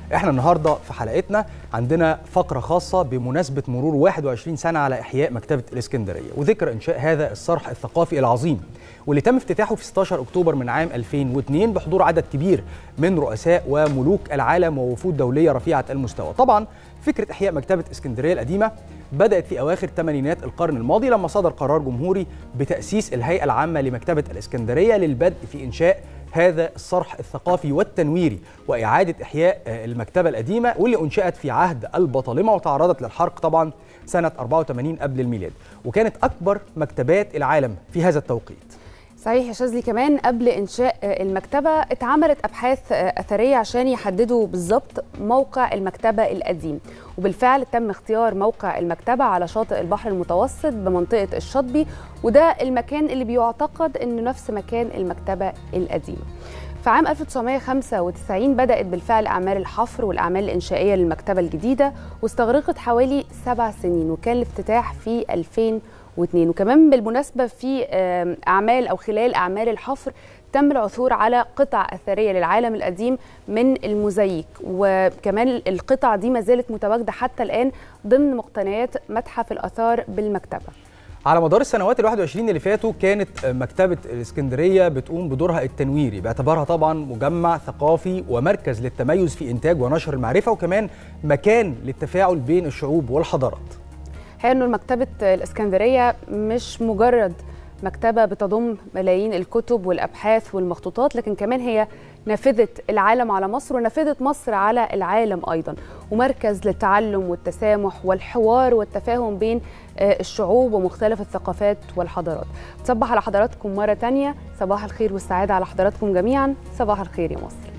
احنا النهارده في حلقتنا عندنا فقره خاصه بمناسبه مرور 21 سنه على احياء مكتبه الاسكندريه وذكرى انشاء هذا الصرح الثقافي العظيم واللي تم افتتاحه في 16 اكتوبر من عام 2002 بحضور عدد كبير من رؤساء وملوك العالم ووفود دوليه رفيعه المستوى طبعا فكره احياء مكتبه اسكندريه القديمه بدات في اواخر ثمانينات القرن الماضي لما صدر قرار جمهوري بتاسيس الهيئه العامه لمكتبه الاسكندريه للبدء في انشاء هذا الصرح الثقافي والتنويري واعاده احياء المكتبه القديمه واللي انشات في عهد البطالمه وتعرضت للحرق طبعا سنه 84 قبل الميلاد وكانت اكبر مكتبات العالم في هذا التوقيت صحيح يا شاذلي كمان قبل انشاء المكتبه اتعملت ابحاث اثريه عشان يحددوا بالظبط موقع المكتبه القديم وبالفعل تم اختيار موقع المكتبه على شاطئ البحر المتوسط بمنطقه الشاطبي وده المكان اللي بيعتقد انه نفس مكان المكتبه القديمه في عام 1995 بدأت بالفعل أعمال الحفر والأعمال الإنشائية للمكتبة الجديدة واستغرقت حوالي سبع سنين وكان الافتتاح في 2002 وكمان بالمناسبة في أعمال أو خلال أعمال الحفر تم العثور على قطع أثرية للعالم القديم من الموزاييك وكمان القطع دي ما زالت متواجدة حتى الآن ضمن مقتنيات متحف الآثار بالمكتبة على مدار السنوات ال 21 اللي فاتوا كانت مكتبة الإسكندرية بتقوم بدورها التنويري باعتبارها طبعا مجمع ثقافي ومركز للتميز في إنتاج ونشر المعرفة وكمان مكان للتفاعل بين الشعوب والحضارات هي أنه مكتبة الإسكندرية مش مجرد مكتبة بتضم ملايين الكتب والأبحاث والمخطوطات لكن كمان هي نافذة العالم على مصر ونافذة مصر على العالم أيضا ومركز للتعلم والتسامح والحوار والتفاهم بين الشعوب ومختلف الثقافات والحضارات تصبح على حضراتكم مرة تانية صباح الخير والسعادة على حضراتكم جميعا صباح الخير يا مصر